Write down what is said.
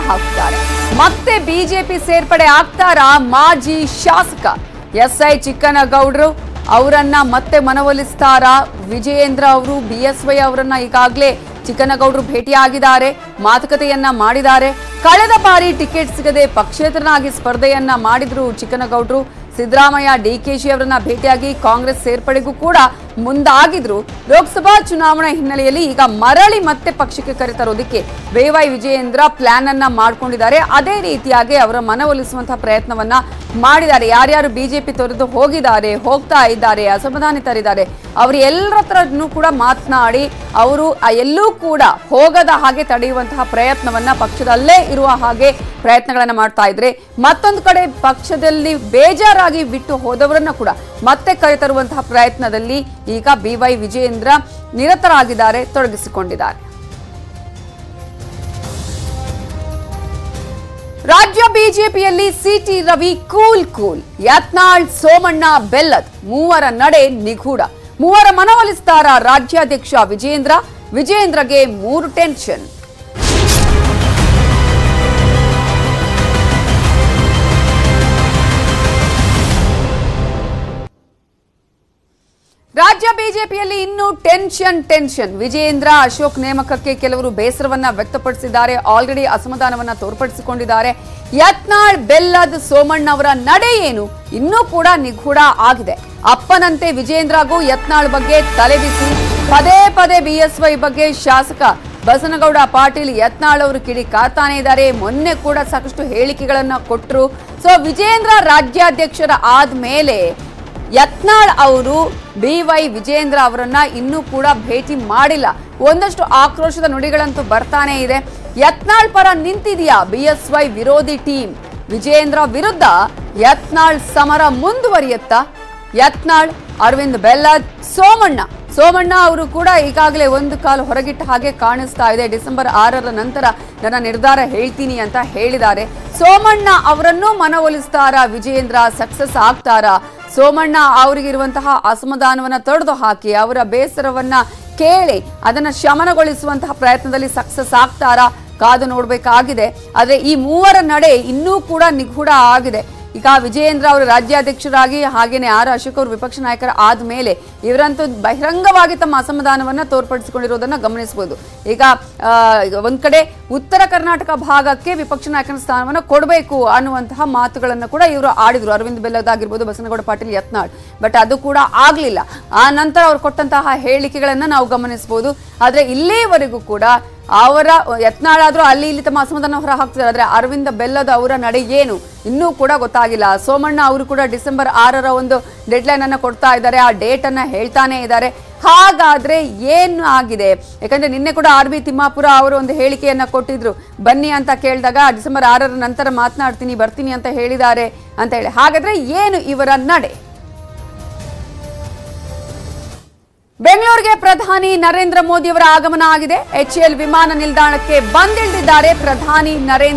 ಹಾಕ್ತಾರೆ ಮತ್ತೆ ಬಿಜೆಪಿ ಸೇರ್ಪಡೆ ಆಗ್ತಾರಾ ಮಾಜಿ ಶಾಸಕ ಎಸ್ಐ ಚಿಕ್ಕನಗೌಡರು ಅವರನ್ನ ಮತ್ತೆ ಮನವೊಲಿಸ್ತಾರಾ ವಿಜಯೇಂದ್ರ ಅವರು ಬಿ ಎಸ್ ವೈ ಅವರನ್ನ ಈಗಾಗಲೇ ಚಿಕ್ಕನಗೌಡರು ಭೇಟಿಯಾಗಿದ್ದಾರೆ ಮಾತುಕತೆಯನ್ನ ಮಾಡಿದ್ದಾರೆ ಕಳೆದ ಬಾರಿ ಟಿಕೆಟ್ ಸಿಗದೆ ಪಕ್ಷೇತರನಾಗಿ ಸ್ಪರ್ಧೆಯನ್ನ ಮಾಡಿದ್ರು ಚಿಕ್ಕನಗೌಡರು ಸಿದ್ದರಾಮಯ್ಯ ಡಿಕೆಶಿ ಅವರನ್ನ ಭೇಟಿಯಾಗಿ ಕಾಂಗ್ರೆಸ್ ಸೇರ್ಪಡೆಗೂ ಕೂಡ ಮುಂದಾಗಿದ್ರು ಲೋಕಸಭಾ ಚುನಾವಣಾ ಹಿನ್ನೆಲೆಯಲ್ಲಿ ಈಗ ಮರಳಿ ಮತ್ತೆ ಪಕ್ಷಕ್ಕೆ ಕರೆತರೋದಕ್ಕೆ ಬೇವೈ ವಿಜಯೇಂದ್ರ ಪ್ಲಾನ್ ಅನ್ನ ಮಾಡ್ಕೊಂಡಿದ್ದಾರೆ ಅದೇ ರೀತಿಯಾಗಿ ಅವರ ಮನವೊಲಿಸುವಂತಹ ಪ್ರಯತ್ನವನ್ನ ಮಾಡಿದ್ದಾರೆ ಯಾರ್ಯಾರು ಬಿಜೆಪಿ ತೊರೆದು ಹೋಗಿದ್ದಾರೆ ಹೋಗ್ತಾ ಇದ್ದಾರೆ ಅಸಮಾಧಾನಿತರಿದ್ದಾರೆ ಅವರು ಎಲ್ಲರ ಹತ್ರನೂ ಕೂಡ ಮಾತನಾಡಿ ಅವರು ಆ ಎಲ್ಲೂ ಕೂಡ ಹೋಗದ ಹಾಗೆ ತಡೆಯುವಂತಹ ಪ್ರಯತ್ನವನ್ನ ಪಕ್ಷದಲ್ಲೇ ಇರುವ ಹಾಗೆ ಪ್ರಯತ್ನಗಳನ್ನ ಮಾಡ್ತಾ ಇದ್ರೆ ಮತ್ತೊಂದು ಕಡೆ ಪಕ್ಷದಲ್ಲಿ ಬೇಜಾರಾಗಿ ಬಿಟ್ಟು ಹೋದವರನ್ನ ಕೂಡ ಮತ್ತೆ ಕರೆತರುವಂತಹ ಪ್ರಯತ್ನದಲ್ಲಿ ಈಗ ಬಿ ವೈ ವಿಜಯೇಂದ್ರ ನಿರತರಾಗಿದ್ದಾರೆ ತೊಡಗಿಸಿಕೊಂಡಿದ್ದಾರೆ ರಾಜ್ಯ ಬಿಜೆಪಿಯಲ್ಲಿ C T Ravi cool cool Yatnal Somanna Bellad ಮೂವರ ನಡೆ ನಿಗೂಢ ಮೂವರ ಮನವೊಲಿಸ್ತಾರ ರಾಜ್ಯಾಧ್ಯಕ್ಷ ವಿಜೇಂದ್ರ ವಿಜೇಂದ್ರಗೆ ಮೂರು ಟೆನ್ಷನ್ ರಾಜ್ಯ ಬಿಜೆಪಿಯಲ್ಲಿ ಇನ್ನೂ ಟೆನ್ಷನ್ ಟೆನ್ಷನ್ ವಿಜಯೇಂದ್ರ ಅಶೋಕ್ ನೇಮಕಕ್ಕೆ ಕೆಲವರು ಬೇಸರವನ್ನ ವ್ಯಕ್ತಪಡಿಸಿದ್ದಾರೆ ಆಲ್ರೆಡಿ ಅಸಮಾಧಾನವನ್ನ ತೋರ್ಪಡಿಸಿಕೊಂಡಿದ್ದಾರೆ ಯತ್ನಾಳ್ ಬೆಲ್ಲದ್ ಸೋಮಣ್ಣ ಅವರ ನಡೆ ಏನು ಇನ್ನೂ ಕೂಡ ನಿಗೂಢ ಆಗಿದೆ ಅಪ್ಪನಂತೆ ವಿಜೇಂದ್ರಗೂ ಯತ್ನಾಳ್ ಬಗ್ಗೆ ತಲೆಬಿಸಿ ಪದೇ ಪದೇ ಬಿಎಸ್ವೈ ಬಗ್ಗೆ ಶಾಸಕ ಬಸನಗೌಡ ಪಾಟೀಲ್ ಯತ್ನಾಳ್ ಅವರು ಕಿಡಿ ಕಾತಾನೆ ಇದ್ದಾರೆ ಮೊನ್ನೆ ಕೂಡ ಸಾಕಷ್ಟು ಹೇಳಿಕೆಗಳನ್ನ ಕೊಟ್ಟರು ಸೊ ವಿಜೇಂದ್ರ ರಾಜ್ಯಾಧ್ಯಕ್ಷರ ಆದ್ಮೇಲೆ ಯತ್ನಾಳ್ ಅವರು ಬಿ ವೈ ವಿಜೇಂದ್ರ ಅವರನ್ನ ಇನ್ನೂ ಕೂಡ ಭೇಟಿ ಮಾಡಿಲ್ಲ ಒಂದಷ್ಟು ಆಕ್ರೋಶದ ನುಡಿಗಳಂತೂ ಬರ್ತಾನೆ ಇದೆ ಯತ್ನಾಳ್ ಪರ ನಿಂತಿದೆಯಾ ಬಿ ಎಸ್ ವೈ ವಿರೋಧಿ ಟೀಮ್ ವಿಜೇಂದ್ರ ವಿರುದ್ಧ ಯತ್ನಾಳ್ ಸಮರ ಮುಂದುವರಿಯುತ್ತಾ ಯತ್ನಾಳ್ ಅರವಿಂದ್ ಬೆಲ್ಲದ್ ಸೋಮಣ್ಣ ಸೋಮಣ್ಣ ಅವರು ಕೂಡ ಈಗಾಗಲೇ ಒಂದು ಕಾಲು ಹೊರಗಿಟ್ಟ ಹಾಗೆ ಕಾಣಿಸ್ತಾ ಇದೆ ಡಿಸೆಂಬರ್ ಆರರ ನಂತರ ನನ್ನ ನಿರ್ಧಾರ ಹೇಳ್ತೀನಿ ಅಂತ ಹೇಳಿದ್ದಾರೆ ಸೋಮಣ್ಣ ಅವರನ್ನು ಮನವೊಲಿಸ್ತಾರಾ ವಿಜೇಂದ್ರ ಸಕ್ಸಸ್ ಆಗ್ತಾರಾ ಸೋಮಣ್ಣ ಅವರಿಗಿರುವಂತಹ ಅಸಮಾಧಾನವನ್ನ ತೊಡೆದು ಹಾಕಿ ಅವರ ಬೇಸರವನ್ನ ಕೇಳಿ ಅದನ್ನ ಶಮನಗೊಳಿಸುವಂತಹ ಪ್ರಯತ್ನದಲ್ಲಿ ಸಕ್ಸಸ್ ಆಗ್ತಾರಾ ಕಾದು ನೋಡಬೇಕಾಗಿದೆ ಆದ್ರೆ ಈ ಮೂವರ ನಡೆ ಇನ್ನೂ ಕೂಡ ನಿಗೂಢ ಆಗಿದೆ ಈಗ ವಿಜಯೇಂದ್ರ ಅವರು ರಾಜ್ಯಾಧ್ಯಕ್ಷರಾಗಿ ಹಾಗೇನೆ ಆರ್ ಅಶೋಕ್ ಅವರು ವಿಪಕ್ಷ ನಾಯಕರ ಆದ್ಮೇಲೆ ಇವರಂತೂ ಬಹಿರಂಗವಾಗಿ ತಮ್ಮ ಅಸಮಾಧಾನವನ್ನ ತೋರ್ಪಡಿಸಿಕೊಂಡಿರೋದನ್ನ ಗಮನಿಸಬಹುದು ಈಗ ಆ, ಈಗ ಒಂದ್ ಕಡೆ ಉತ್ತರ ಕರ್ನಾಟಕ ಭಾಗಕ್ಕೆ ವಿಪಕ್ಷ ನಾಯಕನ ಸ್ಥಾನವನ್ನ ಕೊಡಬೇಕು ಅನ್ನುವಂತಹ ಮಾತುಗಳನ್ನ ಕೂಡ ಇವರು ಆಡಿದ್ರು ಅರವಿಂದ್ ಬೆಲ್ಲದಾಗಿರ್ಬೋದು ಬಸನಗೌಡ ಪಾಟೀಲ್ ಯತ್ನಾಳ್ ಬಟ್ ಅದು ಕೂಡ ಆಗ್ಲಿಲ್ಲ ಆ ನಂತರ ಅವ್ರು ಕೊಟ್ಟಂತಹ ಹೇಳಿಕೆಗಳನ್ನ ನಾವು ಗಮನಿಸಬಹುದು ಆದ್ರೆ ಇಲ್ಲಿಯವರೆಗೂ ಕೂಡ ಅವರ ಯತ್ನಾಳಾದ್ರೂ ಅಲ್ಲಿ ಇಲ್ಲಿ ತಮ್ಮ ಅಸಮಾಧಾನ ಹೊರ ಹಾಕ್ತಿದ್ದಾರೆ ಆದ್ರೆ ಅರವಿಂದ ಬೆಲ್ಲದ ಅವರ ನಡೆ ಏನು ಇನ್ನೂ ಕೂಡ ಗೊತ್ತಾಗಿಲ್ಲ ಸೋಮಣ್ಣ ಅವರು ಕೂಡ ಡಿಸೆಂಬರ್ ಆರರ ಒಂದು ಡೆಡ್ಲೈನ್ ಅನ್ನ ಕೊಡ್ತಾ ಇದ್ದಾರೆ ಆ ಡೇಟ್ ಅನ್ನ ಹೇಳ್ತಾನೆ ಇದ್ದಾರೆ ಹಾಗಾದ್ರೆ ಏನು ಆಗಿದೆ ಯಾಕಂದ್ರೆ ನಿನ್ನೆ ಕೂಡ ಆರ್ ಬಿ ತಿಮ್ಮಾಪುರ ಅವರು ಒಂದು ಹೇಳಿಕೆಯನ್ನ ಕೊಟ್ಟಿದ್ರು ಬನ್ನಿ ಅಂತ ಕೇಳಿದಾಗ ಡಿಸೆಂಬರ್ ಆರರ ನಂತರ ಮಾತನಾಡ್ತೀನಿ ಬರ್ತೀನಿ ಅಂತ ಹೇಳಿದ್ದಾರೆ ಅಂತ ಹೇಳಿ ಹಾಗಾದ್ರೆ ಏನು ಇವರ ನಡೆ ಬೆಂಗಳೂರಿಗೆ ಪ್ರಧಾನಿ ನರೇಂದ್ರ ಮೋದಿ ಅವರ ಆಗಮನ ಆಗಿದೆ ಎಚ್ಎಲ್ ವಿಮಾನ ನಿಲ್ದಾಣಕ್ಕೆ ಬಂದಿಳಿದಿದ್ದಾರೆ ಪ್ರಧಾನಿ ನರೇಂದ್ರ